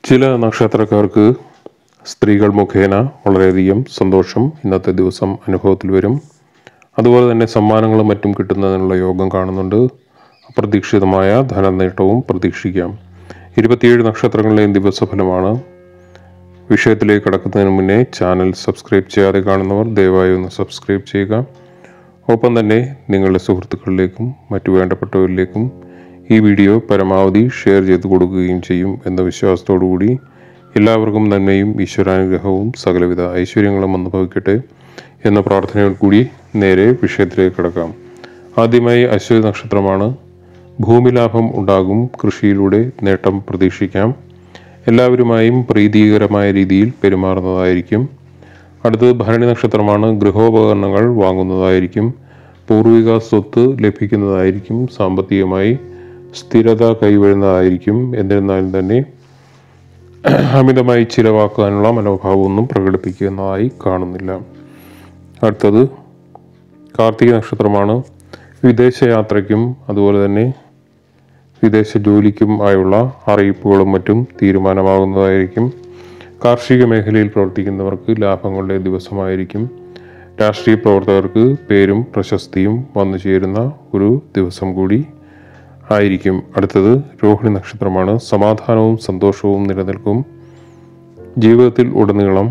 ചില നക്ഷത്രക്കാർക്ക് സ്ത്രീകൾ മുഖേന വളരെയധികം സന്തോഷം ഇന്നത്തെ ദിവസം അനുഭവത്തിൽ വരും അതുപോലെ തന്നെ സമ്മാനങ്ങളും മറ്റും കിട്ടുന്നതിനുള്ള യോഗം കാണുന്നുണ്ട് അപ്രതീക്ഷിതമായ ധനനേട്ടവും പ്രതീക്ഷിക്കാം ഇരുപത്തിയേഴ് നക്ഷത്രങ്ങളിലെയും ദിവസഫലമാണ് വിഷയത്തിലേക്ക് കടക്കുന്നതിന് മുന്നേ ചാനൽ സബ്സ്ക്രൈബ് ചെയ്യാതെ കാണുന്നവർ ദയവായി ഒന്ന് സബ്സ്ക്രൈബ് ചെയ്യുക ഒപ്പം തന്നെ നിങ്ങളുടെ സുഹൃത്തുക്കളിലേക്കും മറ്റു വേണ്ടപ്പെട്ടവരിലേക്കും ഈ വീഡിയോ പരമാവധി ഷെയർ ചെയ്ത് കൊടുക്കുകയും ചെയ്യും എന്ന വിശ്വാസത്തോടുകൂടി എല്ലാവർക്കും നന്മയും ഈശ്വരാനുഗ്രഹവും സകലവിധ ഐശ്വര്യങ്ങളും അനുഭവിക്കട്ടെ എന്ന പ്രാർത്ഥനയോട് കൂടി നേരെ വിഷയത്തിലേക്ക് കിടക്കാം ആദ്യമായി അശ്വതി നക്ഷത്രമാണ് ഭൂമി ലാഭം ഉണ്ടാകും കൃഷിയിലൂടെ നേട്ടം പ്രതീക്ഷിക്കാം എല്ലാവരുമായും പ്രീതികരമായ രീതിയിൽ പെരുമാറുന്നതായിരിക്കും അടുത്തത് ഭരണി നക്ഷത്രമാണ് ഗൃഹോപകരണങ്ങൾ വാങ്ങുന്നതായിരിക്കും പൂർവിക സ്വത്ത് ലഭിക്കുന്നതായിരിക്കും സാമ്പത്തികമായി സ്ഥിരത കൈവരുന്നതായിരിക്കും എന്നിരുന്നാലും തന്നെ അമിതമായി ചിലവാക്കാനുള്ള മനോഭാവമൊന്നും പ്രകടിപ്പിക്കുന്നതായി കാണുന്നില്ല അടുത്തത് കാർത്തിക നക്ഷത്രമാണ് വിദേശയാത്രയ്ക്കും അതുപോലെ തന്നെ വിദേശ ജോലിക്കും ആയുള്ള അറിയിപ്പുകളും മറ്റും തീരുമാനമാകുന്നതായിരിക്കും കാർഷിക മേഖലയിൽ പ്രവർത്തിക്കുന്നവർക്ക് ലാഭങ്ങളുടെ ദിവസമായിരിക്കും രാഷ്ട്രീയ പ്രവർത്തകർക്ക് പേരും പ്രശസ്തിയും വന്നു ചേരുന്ന ഒരു ദിവസം കൂടി ആയിരിക്കും അടുത്തത് രോഹിണി നക്ഷത്രമാണ് സമാധാനവും സന്തോഷവും നിലനിൽക്കും ജീവിതത്തിൽ ഉടനീളം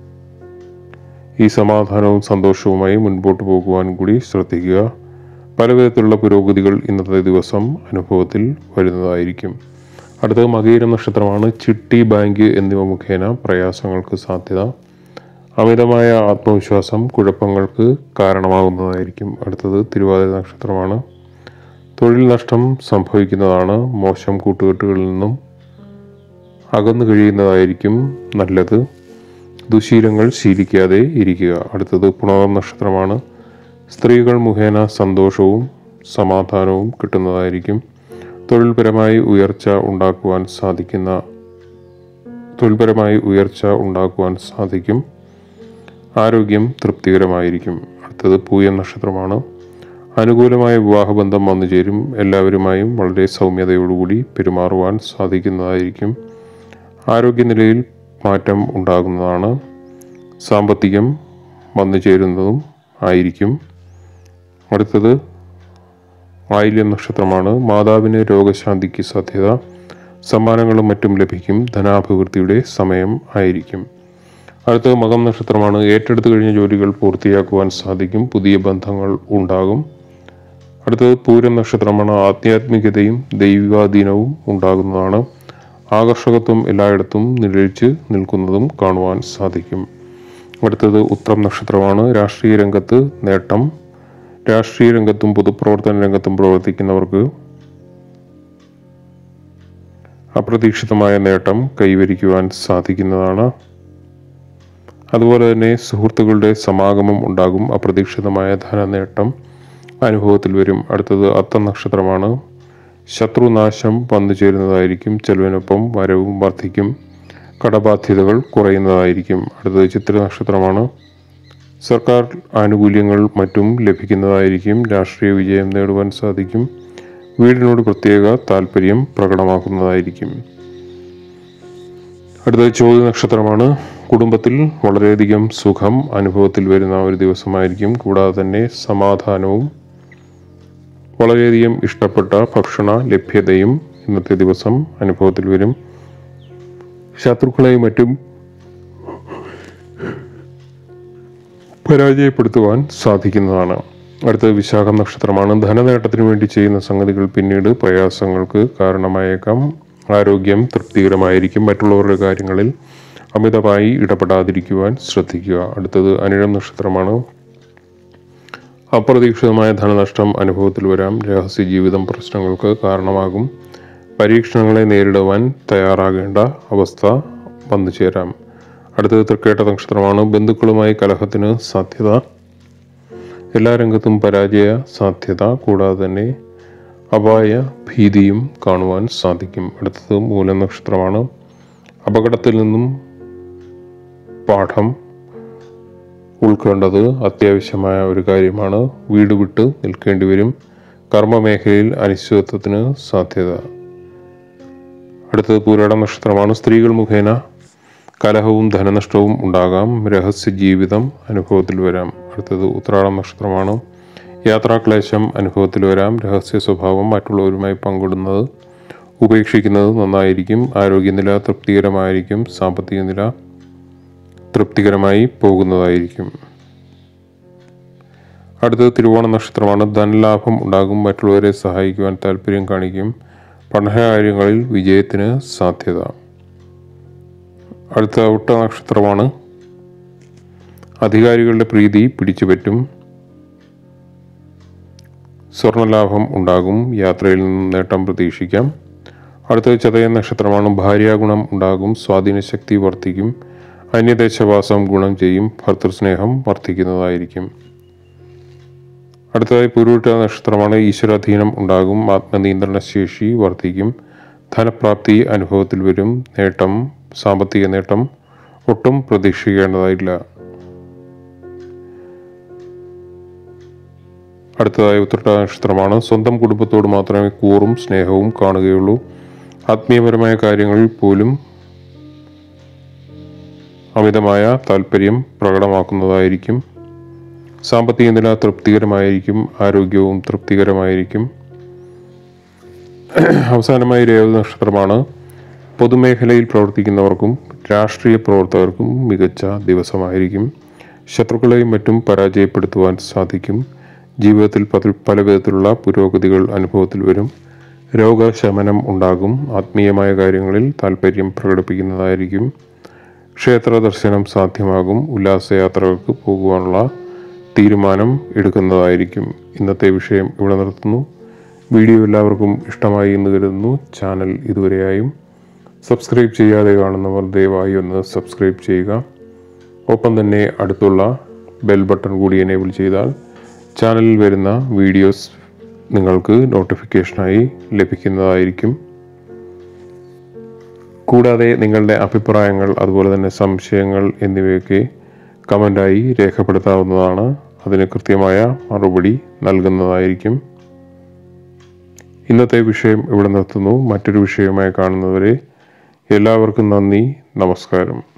ഈ സമാധാനവും സന്തോഷവുമായി മുൻപോട്ട് പോകുവാൻ കൂടി ശ്രദ്ധിക്കുക പലവിധത്തിലുള്ള പുരോഗതികൾ ഇന്നത്തെ ദിവസം അനുഭവത്തിൽ വരുന്നതായിരിക്കും അടുത്തത് മകീരം നക്ഷത്രമാണ് ചിട്ടി ബാങ്ക് എന്നിവ മുഖേന പ്രയാസങ്ങൾക്ക് സാധ്യത അമിതമായ ആത്മവിശ്വാസം കുഴപ്പങ്ങൾക്ക് കാരണമാകുന്നതായിരിക്കും അടുത്തത് തിരുവാതിര നക്ഷത്രമാണ് തൊഴിൽ നഷ്ടം സംഭവിക്കുന്നതാണ് മോശം കൂട്ടുകെട്ടുകളിൽ നിന്നും അകന്നു കഴിയുന്നതായിരിക്കും നല്ലത് ദുശീലങ്ങൾ ശീലിക്കാതെ ഇരിക്കുക അടുത്തത് പുണർന്ന നക്ഷത്രമാണ് സ്ത്രീകൾ മുഖേന സന്തോഷവും സമാധാനവും കിട്ടുന്നതായിരിക്കും തൊഴിൽപരമായി ഉയർച്ച ഉണ്ടാക്കുവാൻ സാധിക്കുന്ന തൊഴിൽപരമായി ഉയർച്ച ഉണ്ടാക്കുവാൻ സാധിക്കും ആരോഗ്യം തൃപ്തികരമായിരിക്കും അടുത്തത് പൂയം നക്ഷത്രമാണ് അനുകൂലമായ വിവാഹബന്ധം വന്നു ചേരും എല്ലാവരുമായും വളരെ സൗമ്യതയോടുകൂടി പെരുമാറുവാൻ സാധിക്കുന്നതായിരിക്കും ആരോഗ്യനിലയിൽ മാറ്റം ഉണ്ടാകുന്നതാണ് സാമ്പത്തികം വന്നു ചേരുന്നതും ആയിരിക്കും അടുത്തത് ആയില്യം നക്ഷത്രമാണ് മാതാവിന് രോഗശാന്തിക്ക് സാധ്യത സമ്മാനങ്ങളും മറ്റും ലഭിക്കും ധനാഭിവൃദ്ധിയുടെ സമയം ആയിരിക്കും അടുത്തത് മകം നക്ഷത്രമാണ് ഏറ്റെടുത്തു കഴിഞ്ഞ ജോലികൾ പൂർത്തിയാക്കുവാൻ സാധിക്കും പുതിയ ബന്ധങ്ങൾ ഉണ്ടാകും അടുത്തത് പൂരം നക്ഷത്രമാണ് ആധ്യാത്മികതയും ദൈവാധീനവും ഉണ്ടാകുന്നതാണ് ആകർഷകത്വം എല്ലായിടത്തും നിഴലിച്ച് നിൽക്കുന്നതും കാണുവാൻ സാധിക്കും അടുത്തത് ഉത്രം നക്ഷത്രമാണ് രാഷ്ട്രീയ രംഗത്ത് നേട്ടം രാഷ്ട്രീയ രംഗത്തും പൊതുപ്രവർത്തന രംഗത്തും പ്രവർത്തിക്കുന്നവർക്ക് അപ്രതീക്ഷിതമായ നേട്ടം കൈവരിക്കുവാൻ സാധിക്കുന്നതാണ് അതുപോലെ തന്നെ സുഹൃത്തുക്കളുടെ സമാഗമം ഉണ്ടാകും അപ്രതീക്ഷിതമായ ധനനേട്ടം അനുഭവത്തിൽ വരും അടുത്തത് അത്ത നക്ഷത്രമാണ് ശത്രുനാശം വന്നു ചേരുന്നതായിരിക്കും ചെലവിനൊപ്പം വരവും വർദ്ധിക്കും കടബാധ്യതകൾ കുറയുന്നതായിരിക്കും അടുത്തത് ചിത്ര നക്ഷത്രമാണ് സർക്കാർ ആനുകൂല്യങ്ങൾ മറ്റും ലഭിക്കുന്നതായിരിക്കും രാഷ്ട്രീയ വിജയം നേടുവാൻ സാധിക്കും വീടിനോട് പ്രത്യേക താല്പര്യം പ്രകടമാക്കുന്നതായിരിക്കും അടുത്തത് ചോദ്യ നക്ഷത്രമാണ് കുടുംബത്തിൽ വളരെയധികം സുഖം അനുഭവത്തിൽ വരുന്ന ഒരു ദിവസമായിരിക്കും കൂടാതെ തന്നെ സമാധാനവും വളരെയധികം ഇഷ്ടപ്പെട്ട ഭക്ഷണ ലഭ്യതയും ഇന്നത്തെ ദിവസം അനുഭവത്തിൽ വരും ശത്രുക്കളെയും മറ്റും പരാജയപ്പെടുത്തുവാൻ സാധിക്കുന്നതാണ് അടുത്തത് വിശാഖം നക്ഷത്രമാണ് ധനനേട്ടത്തിന് വേണ്ടി ചെയ്യുന്ന സംഗതികൾ പിന്നീട് പ്രയാസങ്ങൾക്ക് കാരണമായേക്കാം ആരോഗ്യം തൃപ്തികരമായിരിക്കും മറ്റുള്ളവരുടെ കാര്യങ്ങളിൽ അമിതമായി ഇടപെടാതിരിക്കുവാൻ ശ്രദ്ധിക്കുക അടുത്തത് അനിഴം നക്ഷത്രമാണ് അപ്രതീക്ഷിതമായ ധനനഷ്ടം അനുഭവത്തിൽ വരാം രഹസ്യ ജീവിതം പ്രശ്നങ്ങൾക്ക് കാരണമാകും പരീക്ഷണങ്ങളെ നേരിടുവാൻ തയ്യാറാകേണ്ട അവസ്ഥ വന്നു ചേരാം അടുത്തത് തൃക്കേട്ട നക്ഷത്രമാണ് ബന്ധുക്കളുമായി കലഹത്തിന് സാധ്യത എല്ലാ രംഗത്തും പരാജയ സാധ്യത കൂടാതെ തന്നെ അപായ ഭീതിയും കാണുവാൻ സാധിക്കും അടുത്തത് മൂലം നക്ഷത്രമാണ് അപകടത്തിൽ നിന്നും പാഠം ഉൾക്കൊണ്ടത് അത്യാവശ്യമായ ഒരു കാര്യമാണ് വീട് വിട്ട് നിൽക്കേണ്ടി വരും കർമ്മമേഖലയിൽ അനിശ്ചിതത്വത്തിന് സാധ്യത അടുത്തത് പൂരാട നക്ഷത്രമാണ് സ്ത്രീകൾ മുഖേന കലഹവും ധനനഷ്ടവും ഉണ്ടാകാം രഹസ്യ ജീവിതം അനുഭവത്തിൽ വരാം അടുത്തത് ഉത്രാടം നക്ഷത്രമാണ് യാത്രാക്ലേശം അനുഭവത്തിൽ വരാം രഹസ്യ സ്വഭാവം മറ്റുള്ളവരുമായി പങ്കിടുന്നത് ഉപേക്ഷിക്കുന്നത് നന്നായിരിക്കും ആരോഗ്യനില തൃപ്തികരമായിരിക്കും സാമ്പത്തിക നില തൃപ്തികരമായി പോകുന്നതായിരിക്കും അടുത്തത് തിരുവോണ നക്ഷത്രമാണ് ധനലാഭം ഉണ്ടാകും മറ്റുള്ളവരെ സഹായിക്കുവാൻ താല്പര്യം കാണിക്കും പഠനകാര്യങ്ങളിൽ വിജയത്തിന് സാധ്യത അടുത്ത ഉട്ട നക്ഷത്രമാണ് അധികാരികളുടെ പ്രീതി പിടിച്ചുപറ്റും സ്വർണലാഭം ഉണ്ടാകും യാത്രയിൽ നിന്നും നേട്ടം പ്രതീക്ഷിക്കാം അടുത്തത് ചതയ നക്ഷത്രമാണ് ഭാര്യാഗുണം ഉണ്ടാകും സ്വാധീനശക്തി വർദ്ധിക്കും അന്യദേശവാസം ഗുണം ചെയ്യും ഭർത്തൃസ്നേഹം വർദ്ധിക്കുന്നതായിരിക്കും അടുത്തതായി പുരുട്ട നക്ഷത്രമാണ് ഈശ്വരാധീനം ഉണ്ടാകും ആത്മനിയന്ത്രണ ശേഷി വർദ്ധിക്കും ധനപ്രാപ്തി അനുഭവത്തിൽ വരും നേട്ടം സാമ്പത്തിക നേട്ടം ഒട്ടും പ്രതീക്ഷിക്കേണ്ടതായില്ല അടുത്തതായി ഉത്രട്ട നക്ഷത്രമാണ് സ്വന്തം കുടുംബത്തോട് മാത്രമേ കൂറും സ്നേഹവും കാണുകയുള്ളൂ ആത്മീയപരമായ കാര്യങ്ങളിൽ പോലും അമിതമായ താല്പര്യം പ്രകടമാക്കുന്നതായിരിക്കും സാമ്പത്തിക നില തൃപ്തികരമായിരിക്കും ആരോഗ്യവും തൃപ്തികരമായിരിക്കും അവസാനമായി രേവതി നക്ഷത്രമാണ് പൊതുമേഖലയിൽ പ്രവർത്തിക്കുന്നവർക്കും രാഷ്ട്രീയ പ്രവർത്തകർക്കും മികച്ച ദിവസമായിരിക്കും ശത്രുക്കളെയും മറ്റും പരാജയപ്പെടുത്തുവാൻ സാധിക്കും ജീവിതത്തിൽ പല- പല വിധത്തിലുള്ള പുരോഗതികൾ അനുഭവത്തിൽ വരും രോഗശമനം ഉണ്ടാകും ആത്മീയമായ കാര്യങ്ങളിൽ താല്പര്യം പ്രകടിപ്പിക്കുന്നതായിരിക്കും ക്ഷേത്ര ദർശനം സാധ്യമാകും ഉല്ലാസയാത്രകൾക്ക് പോകുവാനുള്ള തീരുമാനം എടുക്കുന്നതായിരിക്കും ഇന്നത്തെ വിഷയം ഇവിടെ നിർത്തുന്നു വീഡിയോ എല്ലാവർക്കും ഇഷ്ടമായി എന്ന് കരുതുന്നു ചാനൽ ഇതുവരെയായും സബ്സ്ക്രൈബ് ചെയ്യാതെ കാണുന്നവർ ദയവായി ഒന്ന് സബ്സ്ക്രൈബ് ചെയ്യുക ഒപ്പം തന്നെ അടുത്തുള്ള ബെൽ ബട്ടൺ കൂടി എനേബിൾ ചെയ്താൽ ചാനലിൽ വരുന്ന വീഡിയോസ് നിങ്ങൾക്ക് നോട്ടിഫിക്കേഷനായി ലഭിക്കുന്നതായിരിക്കും കൂടാതെ നിങ്ങളുടെ അഭിപ്രായങ്ങൾ അതുപോലെ തന്നെ സംശയങ്ങൾ എന്നിവയൊക്കെ കമൻ്റായി രേഖപ്പെടുത്താവുന്നതാണ് അതിന് കൃത്യമായ മറുപടി നൽകുന്നതായിരിക്കും ഇന്നത്തെ വിഷയം ഇവിടെ നിർത്തുന്നു മറ്റൊരു വിഷയമായി കാണുന്നവരെ എല്ലാവർക്കും നന്ദി നമസ്കാരം